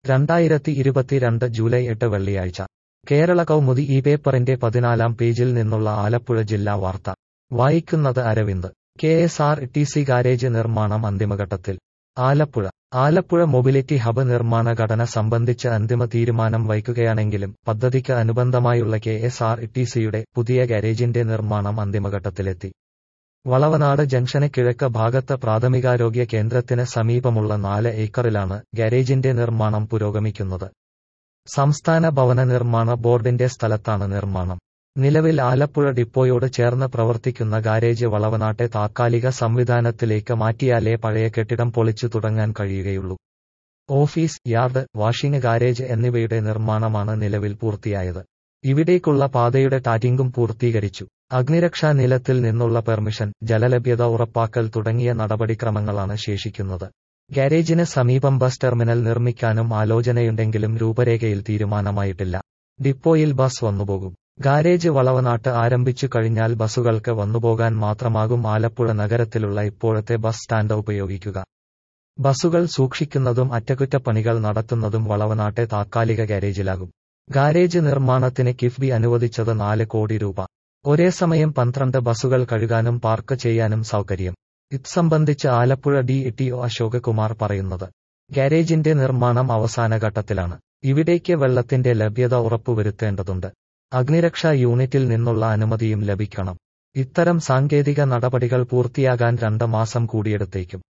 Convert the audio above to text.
രണ്ടായിരത്തി ഇരുപത്തിരണ്ട് ജൂലൈ എട്ട് വെള്ളിയാഴ്ച കേരള കൗമുദി ഈ പേപ്പറിന്റെ പതിനാലാം പേജിൽ നിന്നുള്ള ആലപ്പുഴ ജില്ലാ വാർത്ത വായിക്കുന്നത് Aravind K S R T C garage നിർമ്മാണം അന്തിമഘട്ടത്തിൽ ആലപ്പുഴ ആലപ്പുഴ മൊബിലിറ്റി ഹബ് നിർമ്മാണ ഘടന സംബന്ധിച്ച് അന്തിമ തീരുമാനം വൈകുകയാണെങ്കിലും പദ്ധതിക്ക് അനുബന്ധമായുള്ള കെ എസ് ആർ ടി സിയുടെ പുതിയ ഗാരേജിന്റെ നിർമ്മാണം അന്തിമഘട്ടത്തിലെത്തി വളവനാട് ജംഗ്ഷന് കിഴക്ക് ഭാഗത്ത് പ്രാഥമികാരോഗ്യ കേന്ദ്രത്തിന് സമീപമുള്ള നാല് ഏക്കറിലാണ് ഗാരേജിന്റെ നിർമ്മാണം പുരോഗമിക്കുന്നത് സംസ്ഥാന ഭവന നിർമ്മാണ ബോർഡിന്റെ സ്ഥലത്താണ് നിർമ്മാണം നിലവിൽ ആലപ്പുഴ ഡിപ്പോയോട് ചേർന്ന് പ്രവർത്തിക്കുന്ന ഗാരേജ് വളവനാട്ടെ താത്കാലിക സംവിധാനത്തിലേക്ക് മാറ്റിയാലേ പഴയ കെട്ടിടം പൊളിച്ചു തുടങ്ങാൻ കഴിയുകയുള്ളൂ ഓഫീസ് യാർഡ് വാഷിംഗ് ഗാരേജ് എന്നിവയുടെ നിർമ്മാണമാണ് നിലവിൽ പൂർത്തിയായത് ഇവിടേക്കുള്ള പാതയുടെ ടാറ്റിംഗും പൂർത്തീകരിച്ചു അഗ്നിരക്ഷാ നിലത്തിൽ നിന്നുള്ള പെർമിഷൻ ജലലഭ്യത ഉറപ്പാക്കൽ തുടങ്ങിയ നടപടിക്രമങ്ങളാണ് ശേഷിക്കുന്നത് ഗാരേജിന് സമീപം ബസ് ടെർമിനൽ നിർമ്മിക്കാനും ആലോചനയുണ്ടെങ്കിലും രൂപരേഖയിൽ തീരുമാനമായിട്ടില്ല ഡിപ്പോയിൽ ബസ് വന്നുപോകും ഗാരേജ് വളവനാട്ട് ആരംഭിച്ചു കഴിഞ്ഞാൽ ബസ്സുകൾക്ക് വന്നുപോകാൻ മാത്രമാകും ആലപ്പുഴ നഗരത്തിലുള്ള ഇപ്പോഴത്തെ ബസ് സ്റ്റാൻഡ് ഉപയോഗിക്കുക ബസ്സുകൾ സൂക്ഷിക്കുന്നതും അറ്റകുറ്റപ്പണികൾ നടത്തുന്നതും വളവനാട്ടെ താത്കാലിക ഗാരേജിലാകും ഗാരേജ് നിർമ്മാണത്തിന് കിഫ്ബി അനുവദിച്ചത് നാല് കോടി രൂപ ഒരേ സമയം പന്ത്രണ്ട് ബസ്സുകൾ കഴുകാനും പാർക്ക് ചെയ്യാനും സൗകര്യം ഇത് സംബന്ധിച്ച് Alappuzha D T O Ashok Kumar പറയുന്നത് ഗാരേജിന്റെ നിർമ്മാണം അവസാന ഘട്ടത്തിലാണ് ഇവിടേക്ക് വെള്ളത്തിന്റെ ലഭ്യത ഉറപ്പുവരുത്തേണ്ടതുണ്ട് അഗ്നിരക്ഷാ യൂണിറ്റിൽ നിന്നുള്ള അനുമതിയും ലഭിക്കണം ഇത്തരം സാങ്കേതിക നടപടികൾ പൂർത്തിയാകാൻ രണ്ട് മാസം കൂടിയെടുത്തേക്കും